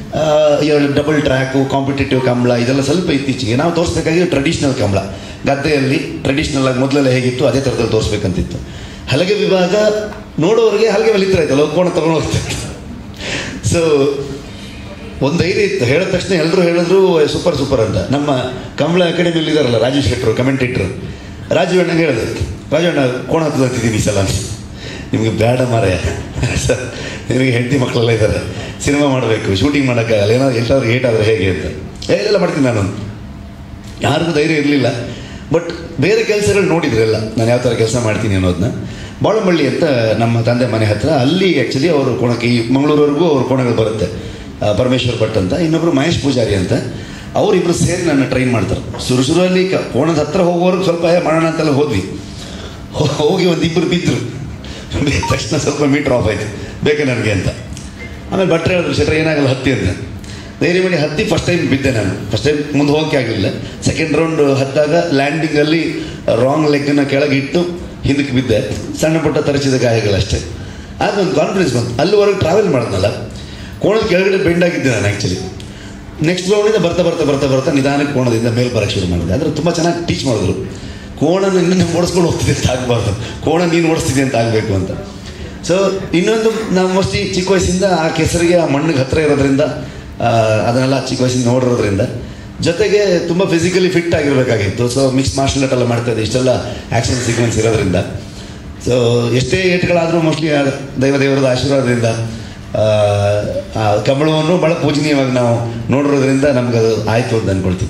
ಡಬಲ್ ಟ್ರ್ಯಾಕು ಕಾಂಪಿಟೇಟಿವ್ ಕಂಬಳ ಇದೆಲ್ಲ ಸ್ವಲ್ಪ ಇತ್ತೀಚೆಗೆ ನಾವು ತೋರಿಸ್ಬೇಕಾಗಿ ಟ್ರೆಡಿಷ್ನಲ್ ಕಂಬಳ ಗದ್ದೆಯಲ್ಲಿ ಟ್ರೆಡಿಷ್ನಲ್ ಆಗಿ ಮೊದಲೆಲ್ಲ ಹೇಗಿತ್ತು ಅದೇ ಥರದಲ್ಲಿ ತೋರಿಸ್ಬೇಕಂತಿತ್ತು ಹಲಗೆ ವಿಭಾಗ ನೋಡೋರಿಗೆ ಹಲಗೆ ಮೇಲೆ ಆಯ್ತಲ್ಲ ಕೋಣ ತೊಗೊಂಡು ಹೋಗ್ತಾರೆ ಸೊ ಒಂದು ಧೈರ್ಯ ಇತ್ತು ಹೇಳಿದ ತಕ್ಷಣ ಎಲ್ಲರೂ ಹೇಳಿದ್ರು ಸೂಪರ್ ಸೂಪರ್ ಅಂತ ನಮ್ಮ ಕಮಲ ಅಕಾಡೆಮಿಯಲ್ಲಿ ಇದಾರಲ್ಲ ರಾಜು ಶೆಟ್ಟರು ಕಮೆಂಟೇಟ್ರು ರಾಜು ಅಣ್ಣಗೆ ಹೇಳಿದ್ರು ರಾಜು ಅಣ್ಣ ಕೋಣ ಹತ್ತಿದ್ದೀನಿ ಈ ಸಲ ಅಂತ. ನಿಮಗೆ ಬೇಡ ಮಾರೆ ಸರ್ ನಿನಗೆ ಹೆಂಡತಿ ಮಕ್ಕಳೆಲ್ಲ ಇದ್ದಾರೆ ಸಿನಿಮಾ ಮಾಡಬೇಕು ಶೂಟಿಂಗ್ ಮಾಡೋಕ್ಕಾಗಲ್ಲ ಏನಾದ್ರು ಎಲ್ಲಾದ್ರೂ ಏಟ್ ಆದರೆ ಹೇಗೆ ಅಂತ "ಏ, ಇಲ್ಲ ಮಾಡ್ತೀನಿ ನಾನು ಯಾರಿಗೂ ಧೈರ್ಯ ಇರಲಿಲ್ಲ ಬಟ್ ಬೇರೆ ಕೆಲಸಗಳು ನೋಡಿದ್ರಲ್ಲ ನಾನು ಯಾವ ಥರ ಕೆಲಸ ಮಾಡ್ತೀನಿ ಅನ್ನೋದನ್ನ ಬಾಳಂಬಳ್ಳಿ ಅಂತ ನಮ್ಮ ತಂದೆ ಮನೆ ಹತ್ರ ಅಲ್ಲಿ ಆ್ಯಕ್ಚುಲಿ ಅವರು ಕೋಣಕ್ಕೆ ಈ ಮಂಗಳೂರವರೆಗೂ ಅವ್ರ ಕೋಣಗಳು ಬರುತ್ತೆ ಆ, ಪರಮೇಶ್ವರ್ ಭಟ್ ಅಂತ ಇನ್ನೊಬ್ಬರು ಮಹೇಶ್ ಪೂಜಾರಿ ಅಂತ ಅವರಿಬ್ಬರು ಸೇರಿ ನನ್ನ ಟ್ರೈನ್ ಮಾಡ್ತಾರೆ ಶುರು ಶುರುವಲ್ಲಿ ಕ ಕೋಣದ ಹತ್ರ ಹೋಗೋವರೆಗೂ ಸ್ವಲ್ಪ "ಏ, ಮಾಡೋಣ ಅಂತೆಲ್ಲ ಹೋದ್ವಿ ಹೋ- ಹೋಗಿ ಒಂದು ಇಬ್ಬರು ಬಿದ್ದರು ಬಿದ್ದ ತಕ್ಷಣ ಸ್ವಲ್ಪ ಮೀಟ್ರ್ ಆಫ್ ಆಯಿತು ಬೇಕಾ ನನಗೆ ಅಂತ ಆಮೇಲೆ ಭಟ್ರು ಹೇಳಿದ್ರು ಶೆಟ್ರ ಏನಾಗಲ್ಲ ಹತ್ತಿ ಅಂತ ಧೈರ್ಯ ಮಾಡಿ ಹತ್ತಿ ಫಸ್ಟ್ ಟೈಮ್ ಬಿದ್ದೆ ನಾನು ಫಸ್ಟ್ ಟೈಮ್ ಮುಂದೆ ಹೋಗಕ್ಕೆ ಆಗಲಿಲ್ಲ ಸೆಕೆಂಡ್ ರೌಂಡ್ ಹತ್ತಾಗ ಲ್ಯಾಂಡಿಂಗಲ್ಲಿ ರಾಂಗ್ ಲೆಗ್ನ ಕೆಳಗೆ ಇಟ್ಟು ಹಿಂದಕ್ಕೆ ಬಿದ್ದೆ ಸಣ್ಣ ಪುಟ್ಟ ತರಚಿದ ಗಾಯಗಳಷ್ಟೇ ಆಗ ಒಂದು ಕಾನ್ಫಿಡೆನ್ಸ್ ಬಂತು ಅಲ್ಲಿವರೆಗೆ ಟ್ರಾವೆಲ್ ಮಾಡಿದ್ನಲ್ಲ ಕೋಣದ ಕೆಳಗಡೆ ಬೆಂಡ್ ಆಗಿದ್ದೆ ನಾನು ಆ್ಯಕ್ಚುಲಿ ನೆಕ್ಸ್ಟ್ ರೌಂಡಿಂದ ಬರ್ತಾ ಬರ್ತಾ ಬರ್ತಾ ಬರ್ತಾ ನಿಧಾನಕ್ಕೆ ಕೋಣದಿಂದ ಮೇಲೆ ಬರೋಕ್ಕೆ ಶುರು ಮಾಡಿದೆ ಅಂದರೆ ತುಂಬ ಚೆನ್ನಾಗಿ ಟೀಚ್ ಮಾಡಿದ್ರು ಕೋಣನ ಇನ್ನೂ ಓಡಿಸ್ಕೊಂಡು ಹೋಗ್ತಿದೆ ಅಂತ ಆಗಬಾರ್ದು ಕೋಣ ನೀನು ಓಡಿಸ್ತಿದೆ ಅಂತ ಆಗಬೇಕು ಅಂತ ಸೊ ಇನ್ನೊಂದು ನಾವು ಮೋಸ್ಟ್ಲಿ ಚಿಕ್ಕ ವಯಸ್ಸಿಂದ ಆ ಕೆಸರಿಗೆ ಆ ಮಣ್ಣಿಗೆ ಹತ್ತಿರ ಇರೋದ್ರಿಂದ ಆ, ಅದನ್ನೆಲ್ಲ ಚಿಕ್ಕ ವಯಸ್ಸಿಂದ ನೋಡಿರೋದ್ರಿಂದ ಜೊತೆಗೆ ತುಂಬ ಫಿಸಿಕಲಿ ಫಿಟ್ ಆಗಿರಬೇಕಾಗಿತ್ತು ಸೊ ಮಿಕ್ಸ್ ಮಾರ್ಷಲ್ ಆರ್ಟ್ ಎಲ್ಲ ಮಾಡ್ತಾ ಇದ್ದೆ ಇಷ್ಟೆಲ್ಲ ಆ್ಯಕ್ಷನ್ ಸೀಕ್ವೆನ್ಸ್ ಇರೋದ್ರಿಂದ ಸೊ ಎಷ್ಟೇ ಏಟ್ಗಳಾದರೂ ಮೋಸ್ಟ್ಲಿ ದೈವ ದೇವರದ ಆಶೀರ್ವಾದದಿಂದ ಆ, ಆ ಕಮಲವನ್ನು ಭಾಳ ಪೂಜನೀಯವಾಗಿ ನಾವು ನೋಡಿರೋದ್ರಿಂದ ನಮ್ಗೆ ಅದು ಆಯಿತು ಅಂತ ಅಂದ್ಕೊಳ್ತೀವಿ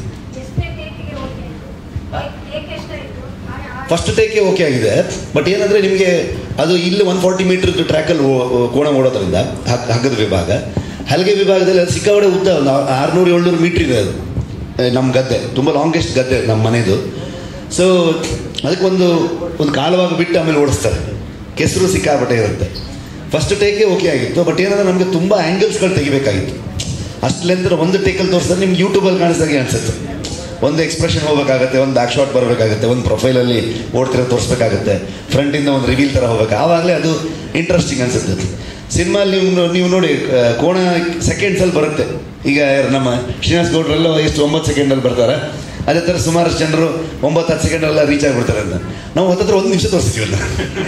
ಫಸ್ಟ್ ಟೇಕೆ ಓಕೆ ಆಗಿದೆ ಬಟ್ ಏನಂದರೆ ನಿಮಗೆ ಅದು ಇಲ್ಲಿ ಒನ್ ಫಾರ್ಟಿ ಮೀಟರ್ದು ಟ್ರ್ಯಾಕಲ್ಲಿ ಕೋಣ ಓಡೋದ್ರಿಂದ ಹಗ್- ಹಗ್ಗದ ವಿಭಾಗ ಹಲಗೆ ವಿಭಾಗದಲ್ಲಿ ಅದು ಸಿಕ್ಕಾಪಟ್ಟೆ ಉದ್ದ ಒಂದು ಆರುನೂರು ಏಳ್ನೂರು ಮೀಟ್ರ್ ಇದೆ ಅದು ಏ, ನಮ್ಮ ಗದ್ದೆ ತುಂಬ ಲಾಂಗೆಸ್ಟ್ ಗದ್ದೆ ನಮ್ಮ ಮನೆದು ಸೊ ಅದಕ್ಕೊಂದು ಒಂದು ಕಾಲವಾಗಿ ಬಿಟ್ಟು ಆಮೇಲೆ ಓಡಿಸ್ತಾರೆ ಕೆಸರು ಸಿಕ್ಕಾಪಟ್ಟೆ ಇರುತ್ತೆ ಫಸ್ಟ್ ಟೇಕೆ ಓಕೆ ಆಗಿತ್ತು ಬಟ್ ಏನಂದ್ರೆ ನಮಗೆ ತುಂಬ ಆ್ಯಂಗಲ್ಸ್ಗಳು ತೆಗಿಬೇಕಾಗಿತ್ತು ಅಷ್ಟು ಲೆಂತ್ ಒಂದು ಟೇಕಲ್ಲಿ ತೋರಿಸಿದ್ರೆ ನಿಮ್ಗೆ ಯೂಟ್ಯೂಬಲ್ಲಿ ಕಾಣಿಸ್ದಾಗೆ ಅನಿಸುತ್ತೆ ಒಂದು ಎಕ್ಸ್ಪ್ರೆಷನ್ ಹೋಗ್ಬೇಕಾಗತ್ತೆ ಒಂದು ಬ್ಯಾಕ್ ಶಾಟ್ ಬರಬೇಕಾಗುತ್ತೆ ಒಂದು ಪ್ರೊಫೈಲಲ್ಲಿ ಓಡ್ತಿರೋ ತೋರಿಸ್ಬೇಕಾಗುತ್ತೆ ಫ್ರಂಟಿಂದ ಒಂದು ರಿವೀಲ್ ಥರ ಹೋಗ್ಬೇಕು ಆವಾಗಲೇ ಅದು ಇಂಟ್ರೆಸ್ಟಿಂಗ್ ಅನಿಸುತ್ತೆ ಸಿನಿಮಾಲ್ಲಿ ನೀವು ನೋ- ನೀವು ನೋಡಿ ಆ, ಕೋಣ ಸೆಕೆಂಡ್ಸಲ್ಲಿ ಬರುತ್ತೆ ಈಗ ಯಾರು ನಮ್ಮ ಶ್ರೀನಿವಾಸ್ ಗೌಡ್ರೆಲ್ಲ ಎಷ್ಟು ಒಂಬತ್ತು ಸೆಕೆಂಡಲ್ಲಿ ಬರ್ತಾರೆ ಅದೇ ಥರ ಸುಮಾರಷ್ಟು ಜನರು ಒಂಬತ್ತು ಹತ್ತು ಸೆಕೆಂಡೆಲ್ಲ ರೀಚ್ ಆಗಿಬಿಡ್ತಾರೆ ಅಂತ ನಾವು ಹತ್ತತ್ರ ಒಂದು ನಿಮಿಷ ತೋರಿಸ್ತೀವಲ್ಲ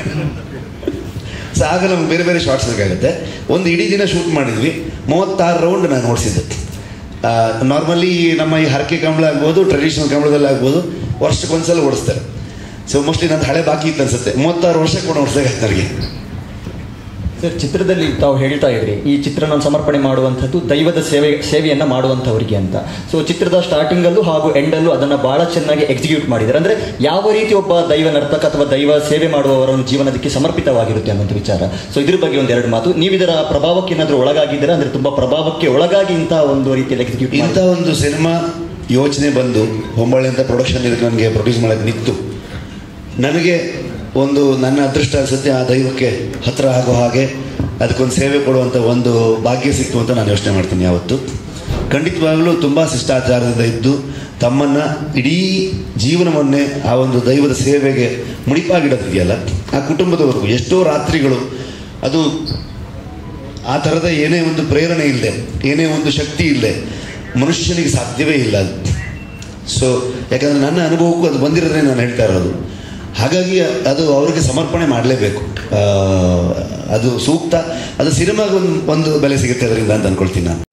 ಸೊ ಆಗ ನಮ್ಗೆ ಬೇರೆ ಬೇರೆ ಶಾರ್ಟ್ಸ್ ಬೇಕಾಗುತ್ತೆ ಒಂದು ಇಡೀ ದಿನ ಶೂಟ್ ಮಾಡಿದ್ವಿ ಮೂವತ್ತಾರು ರೌಂಡ್ ನಾನು ಓಡಿಸಿದ್ದೆ ನಾರ್ಮಲಿ ನಮ್ಮ ಈ ಹರಕೆ ಕಂಬಳ ಆಗ್ಬೋದು ಟ್ರೆಡಿಷನಲ್ ಕಂಬಳದಲ್ಲಿ ಆಗ್ಬೋದು ವರ್ಷಕ್ಕೊಂದ್ಸಲ ಓಡಿಸ್ತಾರೆ ಸೊ ಮೋಸ್ಟ್ಲಿ ನಂದು ಹಳೆ ಬಾಕಿ ಇತ್ತು ಅನ್ಸುತ್ತೆ ಮೂವತ್ತಾರು ವರ್ಷ ಕೂಡ ಓಡಿಸ್ಬೇಕಾಯ್ತು ನನಗೆ ಸರ್ ಚಿತ್ರದಲ್ಲಿ ತಾವು ಹೇಳ್ತಾ ಇದ್ರಿ ಈ ಚಿತ್ರನ ಸಮರ್ಪಣೆ ಮಾಡುವಂಥದ್ದು ದೈವದ ಸೇವೆ ಸೇವೆಯನ್ನು ಮಾಡುವಂಥವರಿಗೆ ಅಂತ ಸೊ ಚಿತ್ರದ ಸ್ಟಾರ್ಟಿಂಗಲ್ಲೂ ಹಾಗೂ ಎಂಡಲ್ಲೂ ಅದನ್ನು ಬಹಳ ಚೆನ್ನಾಗಿ ಎಕ್ಸಿಕ್ಯೂಟ್ ಮಾಡಿದ್ದಾರೆ ಅಂದರೆ ಯಾವ ರೀತಿ ಒಬ್ಬ ದೈವ ನರ್ತಕ ಅಥವಾ ದೈವ ಸೇವೆ ಮಾಡುವವರ ಒಂದು ಜೀವನದಕ್ಕೆ ಸಮರ್ಪಿತವಾಗಿರುತ್ತೆ ಅನ್ನೋದು ವಿಚಾರ ಸೊ ಇದ್ರ ಬಗ್ಗೆ ಒಂದು ಎರಡು ಮಾತು ನೀವು ಇದರ ಪ್ರಭಾವಕ್ಕೆ ಏನಾದರೂ ಒಳಗಾಗಿದ್ದೀರಾ ಅಂದರೆ ತುಂಬ ಪ್ರಭಾವಕ್ಕೆ ಒಳಗಾಗಿ ಇಂಥ ಒಂದು ರೀತಿಯಲ್ಲಿ ಎಕ್ಸಿಕ್ಯೂಟ್ ಇಂಥ ಒಂದು ಸಿನಿಮಾ ಯೋಚನೆ ಬಂದು ಹೊಂಬಾಳೆ ಅಂತ ಪ್ರೊಡಕ್ಷನ್ ಇದಕ್ಕೆ ನನಗೆ ಪ್ರೊಡ್ಯೂಸ್ ಮಾಡೋಕ್ಕೆ ನಿಂತು ನನಗೆ ಒಂದು ನನ್ನ ಅದೃಷ್ಟ ಅನಿಸುತ್ತೆ ಆ ದೈವಕ್ಕೆ ಹತ್ತಿರ ಆಗೋ ಹಾಗೆ ಅದಕ್ಕೊಂದು ಸೇವೆ ಕೊಡುವಂಥ ಒಂದು ಭಾಗ್ಯ ಸಿಕ್ತು ಅಂತ ನಾನು ಯೋಚನೆ ಮಾಡ್ತೀನಿ ಯಾವತ್ತು ಖಂಡಿತವಾಗಲೂ ತುಂಬ ಶಿಷ್ಟಾಚಾರದಿಂದ ಇದ್ದು ತಮ್ಮನ್ನು ಇಡೀ ಜೀವನವನ್ನೇ ಆ ಒಂದು ದೈವದ ಸೇವೆಗೆ ಮುಡಿಪಾಗಿಡೋದಿದೆಯಲ್ಲ ಆ ಕುಟುಂಬದವರೆಗೂ ಎಷ್ಟೋ ರಾತ್ರಿಗಳು ಅದು ಆ ಥರದ ಏನೇ ಒಂದು ಪ್ರೇರಣೆ ಇಲ್ಲದೆ ಏನೇ ಒಂದು ಶಕ್ತಿ ಇಲ್ಲದೆ ಮನುಷ್ಯನಿಗೆ ಸಾಧ್ಯವೇ ಇಲ್ಲ ಅದು ಸೊ ಯಾಕಂದರೆ ನನ್ನ ಅನುಭವಕ್ಕೂ ಅದು ಬಂದಿರೋದೇ ನಾನು ಹೇಳ್ತಾ ಇರೋದು ಹಾಗಾಗಿ ಅದು ಅವ್ರಿಗೆ ಸಮರ್ಪಣೆ ಮಾಡಲೇಬೇಕು ಅದು ಸೂಕ್ತ ಅದು ಸಿನಿಮಾಗೊಂದು ಒಂದು ಬೆಲೆ ಸಿಗುತ್ತೆ ಅದರಿಂದ ಅಂತ ಅಂದ್ಕೊಳ್ತೀನಿ ನಾನು